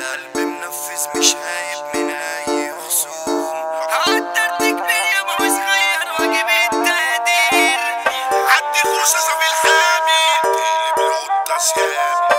قلبي منفذ مش هايب من اي خصوم قدرت كبير يابا وصغير واجب التقدير عدي الرصاصة في الحامي تقلب القطة سيامي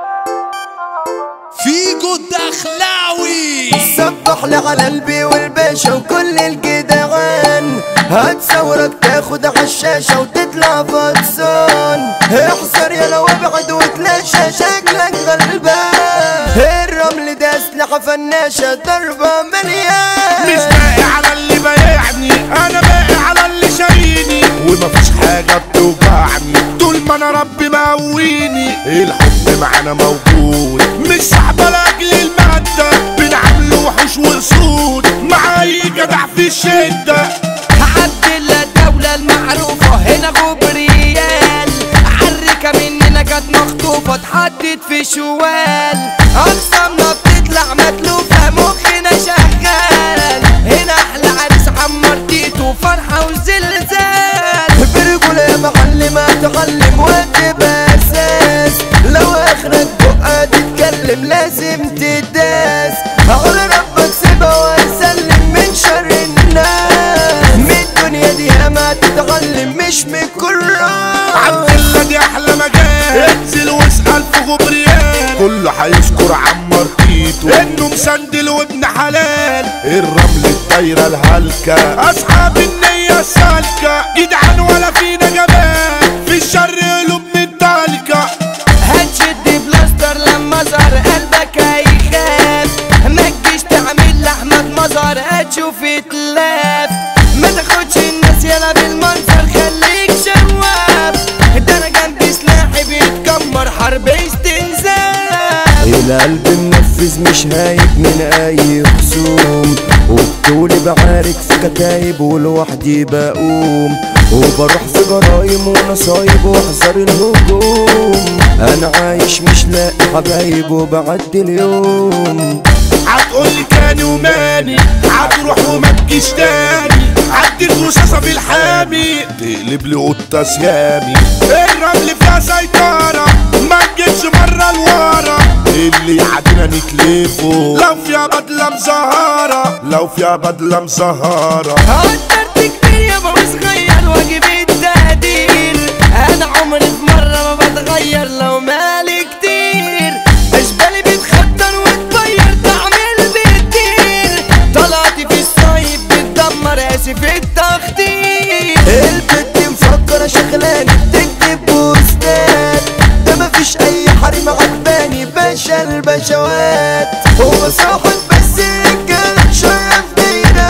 فيجو الدخلاوي سبح لي على قلبي والباشا وكل الجدعان هتصورك تاخد عالشاشة وتطلع فطسان احذر يا لو ابعد وتلاشى شكلك غلبان الرمل ده اسلحة فناشة ضربة مش مليان باقي على اللي بايعني انا باقي على اللي شاريني ومفيش حاجة بتوجعني طول ما انا ربي مقويني الحب معانا موجود مش صعبة لاجل المادة بنعمل وحوش واسود مع اي جدع في الشدة عبد الدولة المعروفة هنا غبريال عركة مننا كانت مخطوفة اتحطت في شوال أقسامنا بتطلع متلوفة مخنا شغال هنا أحلى عريس عمرتيته فرحة وزلزال برجول يا معلم اتعلم وتبقى اساس لو اخرك بقى تتكلم لازم تداس على ربك سيبها وسلم من شر الناس من الدنيا دي ما تتعلم مش من كله عبد الله دي احلى مجال انزل واسال في غبريال كله هيذكر عمر تيتو انه مسندل وابن حلال الرمل الدايره الهلكه اصحاب النيه السالكه جدعان ولا فينا جمال في الشر قلوب من تالكه هتشد بلاستر لما ظهر قلبك هيخاف ما تجيش تعمل لأحمد مظهر هتشوف اتلاف ما تاخدش الناس يلا بالمنظر خليك شواف ده انا جنبي سلاحي بيتكمر حرب استنزاف القلب منفذ مش هايب من اي خصوم وبطولي بعارك في كتايب ولوحدي بقوم وبروح في جرايم ونصايب واحذر الهجوم انا عايش مش لاقي حبايب وبعدي اليوم هتقولي كاني وماني هتروح وما تجيش تاني عدي الرصاصة في الحامي تقلب لي قطة سيامي الرمل فيها سيطرة ما تجيبش مرة لورا اللي يعدينا نكلفه لو فيها بدلة مزهرة لو فيها بدلة مزهرة قدرت كتير يابا وصغير واجب التقدير انا عمري في مرة ما بتغير لو مالي كتير اشبالي بتخطر وتطير تعمل بتطير طلعتي في الصيف بتدمر اسف التخطيط البت مفكرة شغلاني بتكتب بوستات ده مفيش اي حريم عجباني باشا البشوات هو صاحب بس الرجالة شرف دايرة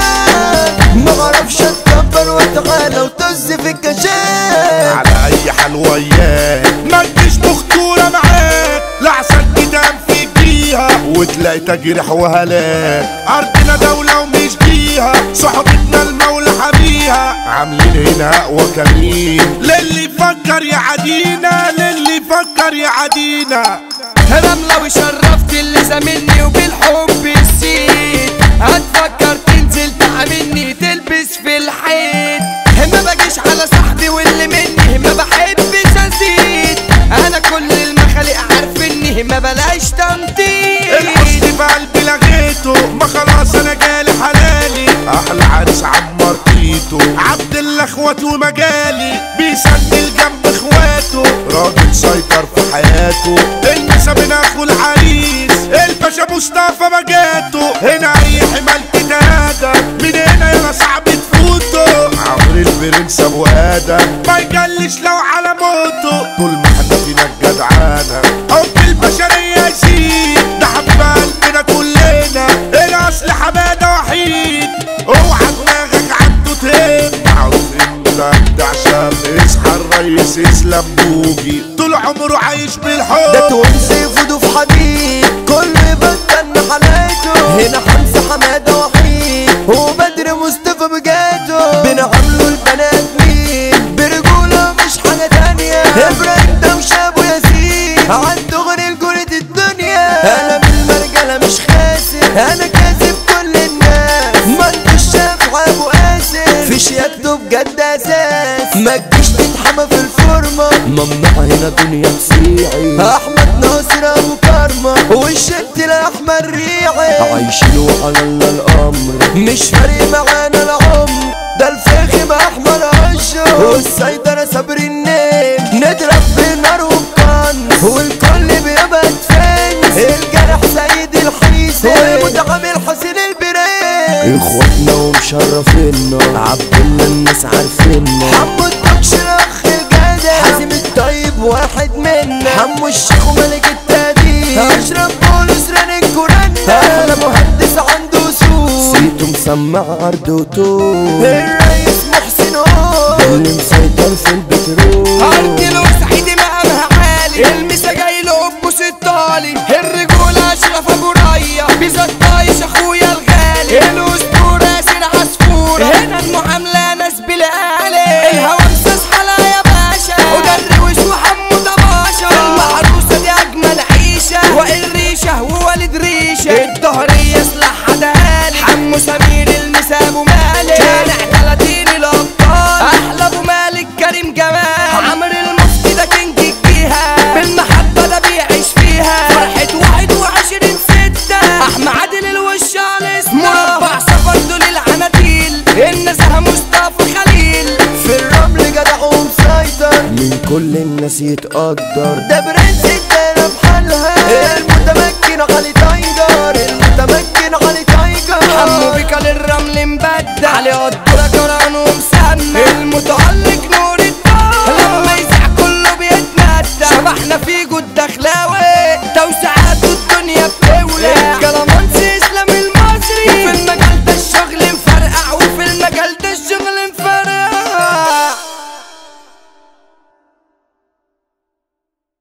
ما بعرفش اتكبر واتعالى وطز في الكشات على اي حال وياك ما تجيش مخطورة معاك لحسن قدام في جيها وتلاقي تجريح وهلاك ارضنا دولة ومش جيها صحبتنا المولى حميها عاملين هنا اقوى كمين للي يفكر يعادينا للي يفكر يعادينا رملة وشرفت اللي زاملني وبالحب السيد هتفكر تنزل تعاملني تلبس في الحيط ما بجيش على صاحبي واللي مني ما بحبش ازيد انا كل المخالق عارفني ما بلاش تنطيط الحزن في قلبي لغيته ما خلاص انا جالي حلالي احلى عريس عمر تيتو عبد الله اخواته ومجالي بيسندل جنب اخواته راجل سيطر في حياته النسا من اخو العريس الباشا مصطفى مجاته هنا اي حمال كتادة من هنا يلا صعب تفوته عمرو البرنس ابو ادم ما يجلش لو على موته طول ما احنا فينا الجدعانه حب البشريه يزيد ده حب قلبنا كلنا الاصل حماده وحيد اوعى دماغك عنده تهب معروف انت عشان اصحى الرئيس اسلام بوجي طول عمره عايش بالحب ده تونسي فودو في حديد كل بدل حلاته هنا حمزة حمادة وحيد وبدر مصطفى بجاته بنعملوا البنات مين برجولة مش حاجة تانية ابراهيم ده وشابو ياسين عنده غير الجولة الدنيا انا بالمرجلة مش خاسر انا كاسب كل الناس ما انتش شاف ابو قاسم في شياكته بجد اساس ما تجيش تتحمى في الفورمة ممنوع هنا دنيا تسيعي احمد ناصر ابو كارما والشت احمد ريعي عايشين وعلى الله الامر مش فارق معانا العمر ده الفخم احمد عشر والسيطرة صبر النيل نضرب بالنار والقن والكل بيبقى فين الجرح سيد الحيسة والمتعامل حسين البرين اخواتنا ومشرفينا عبد الله الناس عارفيننا حمو الدكش الاخ الجدع حازم الطيب واحد منا حمو الشيخ وملك التقدير اشرف بولس ران الكورانا احلى مهندس عنده سوق سيتو مسمع ارض وطول الرئيس محسن هو اللي مسيطر في البترول ارجل وسعيد مقامها عالي المسا جاي له ابو ستالي الرجولة اشرف ابو ريا بيزا طايش اخويا الغالي الاسطورة ياسر عصفورة هنا المعاملة ناس بالآلي الهوا مساس حلا يا باشا وده الروش وحمو طباشا المعروسة دي اجمل عيشة وائل ريشة ووالد ريشة الظهرية سلاح حدالي حمو سمير المسا ابو مالك شارع 30 الابطال احلى ابو مالك كريم جمال عمرو المفتي ده كينج الجيهة بالمحبة ده بيعيش فيها فرحة واحد وعشرين ستة احمد عادل الوش على اسمه مربع سفر دول العناديل النزهة مصطفى خليل في الرمل جدع ومسيطر من كل الناس يتقدر ده برنس الدنيا بحالها المتمكن علي تايجر المتمكن علي تايجر حمو بيكا للرمل مبدل علي قدرة قران ومسمى المتألق نور الدار لما يزع كله بيتمدى شبحنا في جود دخلاوي